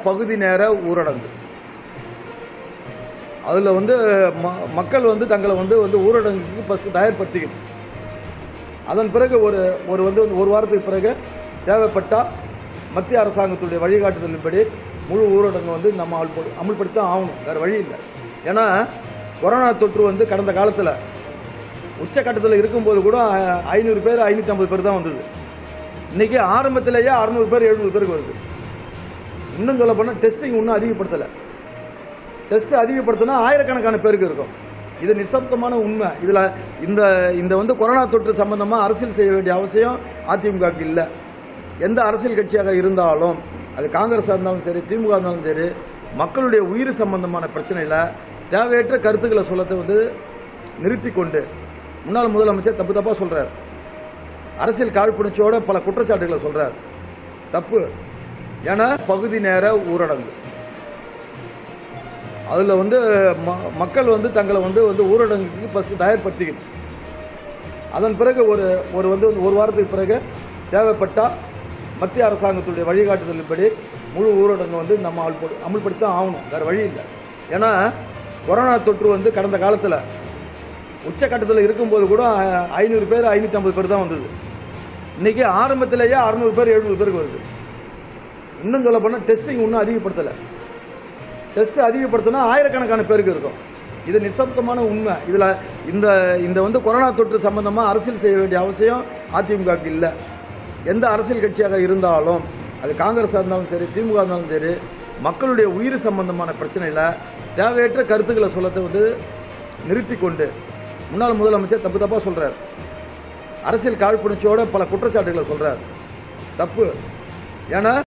பகுதி நேர ஊரடங்கு அதில் வந்து ம- மக்கள் வந்து தங்களை வந்து வந்து ஊரடங்குக்கு ஃபஸ்ட்டு தயார்படுத்திக்கணும் அதன் பிறகு ஒரு ஒரு வந்து ஒரு வாரத்துக்கு பிறகு தேவைப்பட்டால் மத்திய அரசாங்கத்துடைய வழிகாட்டுதலின்படி முழு ஊரடங்கு வந்து நம்ம அமல்படு அமல்படுத்த ஆகணும் வேறு வழி இல்லை ஏன்னா கொரோனா தொற்று வந்து கடந்த காலத்தில் உச்சக்கட்டத்தில் இருக்கும்போது கூட அ- ஐநூறு பேர் ஐநூற்றி ஐம்பது பேர் தான் வந்தது இன்றைக்கி ஆரம்பத்திலேயே அறநூறு பேர் எழுநூறு பேருக்கு வருது இன்னும் சொல்ல போனால் டெஸ்டிங் இன்னும் அதிகப்படுத்தலை டெஸ்ட் அதிகப்படுத்தினா ஆயிரக்கணக்கான பேருக்கு இருக்கும் இது நிசப்தமான உண்மை இதில் இந்த இந்த வந்து கொரோனா தொற்று சம்பந்தமாக அரசியல் செய்ய வேண்டிய அவசியம் அதிமுகவுக்கு இல்லை எந்த அரசியல் கட்சியாக இருந்தாலும் அது காங்கிரஸாக இருந்தாலும் சரி திமுக இருந்தாலும் சரி மக்களுடைய உயிர் சம்பந்தமான பிரச்சனையில் தேவையற்ற கருத்துக்களை சொல்லத்தை வந்து நிறுத்தி கொண்டு முன்னாள் முதலமைச்சர் தப்பு தப்பாக சொல்கிறார் அரசியல் காழ்ப்புணர்ச்சியோட பல குற்றச்சாட்டுகளை சொல்கிறார் தப்பு ஏன்னா பகுதி நேர ஊரடங்கு அதில் வந்து ம- மக்கள் வந்து தங்களை வந்து வந்து ஊரடங்குக்கு ஃபஸ்ட்டு தயார்படுத்திக்கணும் அதன் பிறகு ஒரு ஒரு வந்து ஒரு வாரத்துக்கு பிறகு தேவைப்பட்டால் மத்திய அரசாங்கத்துடைய வழிகாட்டுதலின்படி முழு ஊரடங்கு வந்து நம்ம அமல்படு அமல்படுத்த ஆகணும் வேறு வழி இல்லை ஏன்னா கொரோனா தொற்று வந்து கடந்த காலத்தில் உச்சக்கட்டத்தில் இருக்கும்போது கூட அ- ஐநூறு பேர் ஐநூற்றி ஐம்பது பேர் தான் வந்தது இன்றைக்கி ஆரம்பத்திலேயே அறநூறு பேர் எழுநூறு பேருக்கு வருது இன்னும் சொல்ல போனால் டெஸ்டிங் இன்னும் அதிகப்படுத்தலை டெஸ்ட் அதிகப்படுத்தினா ஆயிரக்கணக்கான பேருக்கு இருக்கும் இது நிசப்தமான உண்மை இதில் இந்த இந்த வந்து கொரோனா தொற்று சம்பந்தமாக அரசியல் செய்ய வேண்டிய அவசியம் அதிமுகவுக்கு இல்லை எந்த அரசியல் கட்சியாக இருந்தாலும் அது காங்கிரஸாக இருந்தாலும் சரி திமுக இருந்தாலும் சரி மக்களுடைய உயிர் சம்பந்தமான பிரச்சனையில் தேவையற்ற கருத்துக்களை சொல்லத்தை வந்து நிறுத்தி கொண்டு முன்னாள் முதலமைச்சர் தப்பு தப்பாக சொல்கிறார் அரசியல் காழ்ப்புணர்ச்சியோட பல குற்றச்சாட்டுகளை சொல்கிறார் தப்பு ஏன்னா